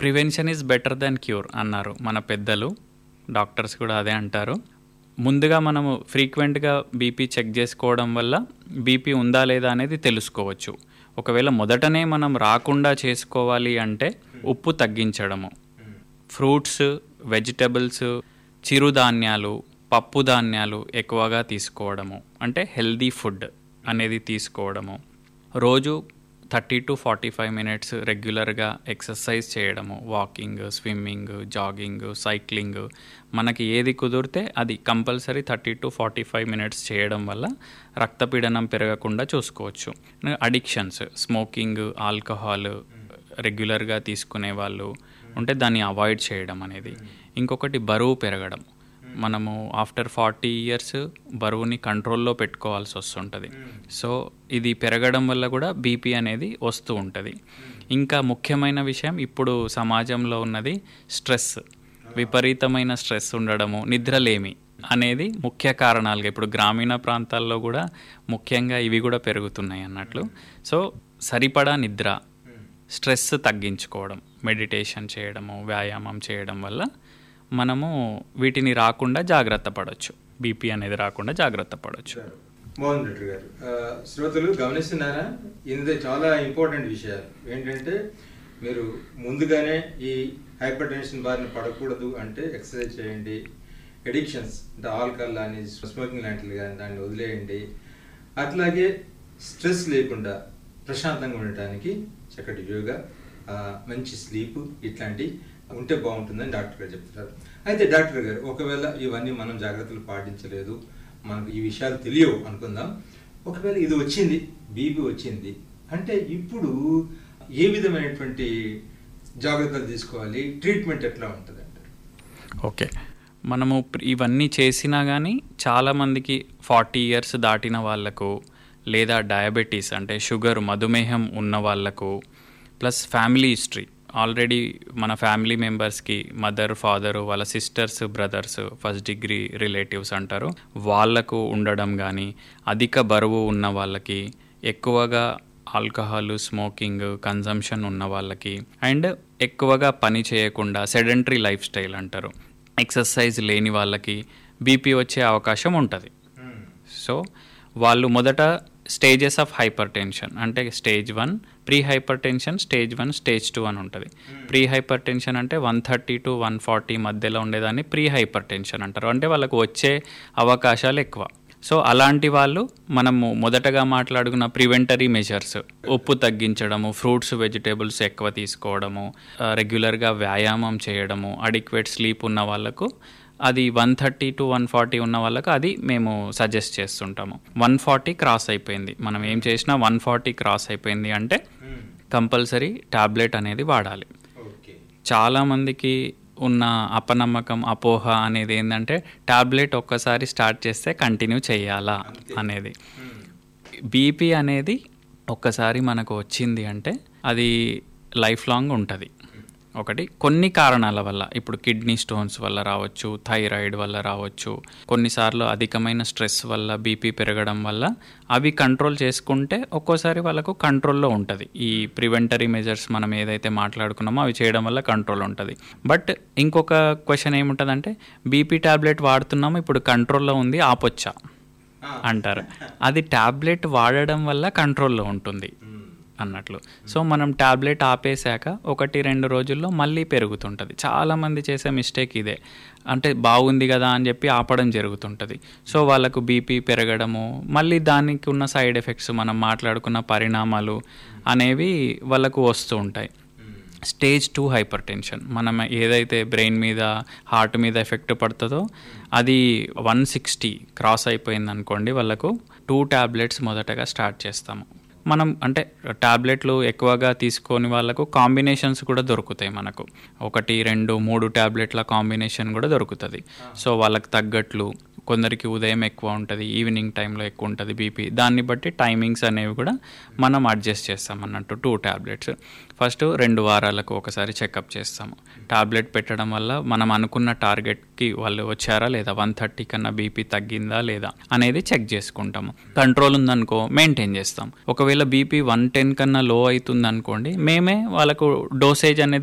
prevention is better than cure అన్నారు మన పెద్దలు డాక్టర్స్ కూడా అదే అంటారు ముందుగా మనము ఫ్రీక్వెంట్గా బీపీ చెక్ చేసుకోవడం వల్ల బీపీ ఉందా లేదా అనేది తెలుసుకోవచ్చు ఒకవేళ మొదటనే మనం రాకుండా చేసుకోవాలి అంటే ఉప్పు తగ్గించడము ఫ్రూట్స్ వెజిటబుల్స్ చిరుధాన్యాలు పప్పు ధాన్యాలు ఎక్కువగా తీసుకోవడము అంటే హెల్దీ ఫుడ్ అనేది తీసుకోవడము రోజు thirty to forty five minutes రెగ్యులర్గా ఎక్సర్సైజ్ చేయడము వాకింగ్ స్విమ్మింగ్ జాగింగ్ సైక్లింగ్ మనకి ఏది కుదిరితే అది compulsory thirty to forty five minutes చేయడం వల్ల రక్తపీడనం పెరగకుండా చూసుకోవచ్చు అడిక్షన్స్ స్మోకింగ్ ఆల్కహాల్ రెగ్యులర్గా తీసుకునే వాళ్ళు ఉంటే దాన్ని అవాయిడ్ చేయడం అనేది ఇంకొకటి బరువు పెరగడం మనము ఆఫ్టర్ ఫార్టీ ఇయర్స్ బరువుని కంట్రోల్లో పెట్టుకోవాల్సి వస్తుంటుంది సో ఇది పెరగడం వల్ల కూడా బీపీ అనేది వస్తూ ఉంటుంది ఇంకా ముఖ్యమైన విషయం ఇప్పుడు సమాజంలో ఉన్నది స్ట్రెస్ విపరీతమైన స్ట్రెస్ ఉండడము నిద్రలేమి అనేది ముఖ్య కారణాలుగా ఇప్పుడు గ్రామీణ ప్రాంతాల్లో కూడా ముఖ్యంగా ఇవి కూడా పెరుగుతున్నాయి అన్నట్లు సో సరిపడా నిద్ర స్ట్రెస్ తగ్గించుకోవడం మెడిటేషన్ చేయడము వ్యాయామం చేయడం వల్ల మనము వీటిని రాకుండా జాగ్రత్త పడవచ్చు బీపీ అనేది రాకుండా జాగ్రత్త పడవచ్చు మోహన్ రెడ్డి గారు ఆ, శ్రోతలు గమనిస్తున్నారా ఇది చాలా ఇంపార్టెంట్ విషయాలు ఏంటంటే మీరు ముందుగానే ఈ హైపర్ టెన్షన్ బారిన పడకూడదు అంటే ఎక్సర్సైజ్ చేయండి ఎడిక్షన్స్ అంటే ఆల్కహాల్ కానీ స్మోకింగ్ లాంటివి కానీ దాన్ని వదిలేయండి అట్లాగే స్ట్రెస్ లేకుండా ప్రశాంతంగా ఉండటానికి చక్కటి యోగా ఆ, మంచి స్లీప్ ఇట్లాంటి ఉంటే బాగుంటుందని డాక్టర్ గారు చెప్తున్నారు అయితే డాక్టర్ గారు ఒకవేళ ఇవన్నీ మనం జాగ్రత్తలు పాటించలేదు మనకు ఈ విషయాలు తెలియవు అనుకుందాం ఒకవేళ ఇది వచ్చింది బీపీ వచ్చింది అంటే ఇప్పుడు ఏ విధమైనటువంటి జాగ్రత్తలు తీసుకోవాలి ట్రీట్మెంట్ ఎట్లా ఉంటుంది అంటారు ఓకే మనము ప్ర- ఇవన్నీ చేసినా కానీ చాలామందికి ఫార్టీ ఇయర్స్ దాటిన వాళ్ళకు లేదా డయాబెటీస్ అంటే షుగర్ మధుమేహం ఉన్న వాళ్ళకు ప్లస్ ఫ్యామిలీ హిస్టరీ ఆల్రెడీ మన ఫ్యామిలీ మెంబర్స్కి మదర్ ఫాదర్ వాళ్ళ sisters brothers first degree relatives అంటారు వాళ్ళకు ఉండడం కానీ అధిక బరువు ఉన్న వాళ్ళకి ఎక్కువగా ఆల్కహాల్ స్మోకింగ్ కన్జంప్షన్ ఉన్న వాళ్ళకి అండ్ ఎక్కువగా పని చేయకుండా సెడెంటరీ లైఫ్ స్టైల్ అంటారు ఎక్సర్సైజ్ లేని వాళ్ళకి బీపీ వచ్చే అవకాశం ఉంటుంది సో వాళ్ళు మొదట స్టేజెస్ ఆఫ్ హైపర్ టెన్షన్ అంటే stage one pre hypertension stage one stage two అని ఉంటుంది ప్రీ హైపర్ టెన్షన్ అంటే one thirty to one forty మధ్యలో ఉండేదాన్ని ప్రీ హైపర్ టెన్షన్ అంటారు అంటే వాళ్ళకు వచ్చే అవకాశాలు ఎక్కువ సో అలాంటి వాళ్ళు మనము మొదటగా మాట్లాడుకున్న ప్రివెంటరీ మెజర్స్ ఉప్పు తగ్గించడము ఫ్రూట్స్ వెజిటేబుల్స్ ఎక్కువ తీసుకోవడము ఆ, రెగ్యులర్గా వ్యాయామం చేయడము అడిక్వేట్ స్లీప్ ఉన్న వాళ్ళకు అది one thirty to one forty ఉన్న వాళ్ళకు అది మేము సజెస్ట్ చేస్తుంటాము వన్ ఫార్టీ క్రాస్ అయిపోయింది మనం ఏం చేసినా వన్ ఫార్టీ క్రాస్ అయిపోయింది అంటే కంపల్సరీ టాబ్లెట్ అనేది వాడాలి ఓకే చాలామందికి ఉన్న అపనమ్మకం అపోహ అనేది ఏంటంటే టాబ్లెట్ ఒక్కసారి స్టార్ట్ చేస్తే కంటిన్యూ చేయాలా అనేది బీపీ అనేది ఒక్కసారి మనకు వచ్చింది అంటే అది లైఫ్ లాంగ్ ఉంటుంది ఒకటి కొన్ని కారణాల వల్ల ఇప్పుడు కిడ్నీ స్టోన్స్ వల్ల రావచ్చు థైరాయిడ్ వల్ల రావచ్చు కొన్నిసార్లు అధికమైన స్ట్రెస్ వల్ల బీపీ పెరగడం వల్ల అవి కంట్రోల్ చేసుకుంటే ఒక్కోసారి వాళ్ళకు కంట్రోల్లో ఉంటుంది ఈ ప్రివెంటరీ మెజర్స్ మనం ఏదైతే మాట్లాడుకున్నామో అవి చేయడం వల్ల కంట్రోల్ ఉంటుంది బట్ ఇంకొక క్వశ్చన్ ఏముంటుందంటే బీపీ టాబ్లెట్ వాడుతున్నాము ఇప్పుడు కంట్రోల్లో ఉంది ఆపొచ్చా అంటారు అది టాబ్లెట్ వాడడం వల్ల కంట్రోల్లో ఉంటుంది అన్నట్లు సో మనం టాబ్లెట్ ఆపేశాక ఒకటి రెండు రోజుల్లో మళ్ళీ పెరుగుతుంటుంది చాలామంది చేసే మిస్టేక్ ఇదే అంటే బాగుంది కదా అని చెప్పి ఆపడం జరుగుతుంటుంది సో వాళ్ళకు బీపీ పెరగడము మళ్ళీ దానికి ఉన్న సైడ్ ఎఫెక్ట్స్ మనం మాట్లాడుకున్న పరిణామాలు అనేవి వాళ్ళకు వస్తూ ఉంటాయి స్టేజ్ టూ హైపర్ టెన్షన్ మనం ఏదైతే బ్రెయిన్ మీద హార్ట్ మీద ఎఫెక్ట్ పడుతుందో అది వన్ సిక్స్టీ క్రాస్ అయిపోయింది అనుకోండి వాళ్ళకు టూ ట్యాబ్లెట్స్ మొదటగా స్టార్ట్ చేస్తాము మనం అంటే ట్యాబ్లెట్లు ఎక్కువగా తీసుకొని వాళ్ళకు కాంబినేషన్స్ కూడా దొరుకుతాయి మనకు ఒకటి రెండు మూడు ట్యాబ్లెట్ల కాంబినేషన్ కూడా దొరుకుతుంది సో వాళ్ళకి తగ్గట్లు కొందరికి ఉదయం ఎక్కువ ఉంటుంది ఈవినింగ్ టైంలో ఎక్కువ ఉంటుంది బీపీ దాన్ని బట్టి టైమింగ్స్ అనేవి కూడా మనం అడ్జస్ట్ చేస్తాం అన్నట్టు టూ ట్యాబ్లెట్స్ ఫస్ట్ రెండు వారాలకు ఒకసారి చెకప్ చేస్తాము టాబ్లెట్ పెట్టడం వల్ల మనం అనుకున్న టార్గెట్కి వాళ్ళు వచ్చారా లేదా వన్ థర్టీ కన్నా బీపీ తగ్గిందా లేదా అనేది చెక్ చేసుకుంటాము కంట్రోల్ ఉందనుకో మెయింటైన్ చేస్తాం ఒకవేళ బీపీ వన్ టెన్ కన్నా లో అవుతుంది అనుకోండి మేమే వాళ్ళకు డోసేజ్ అనేది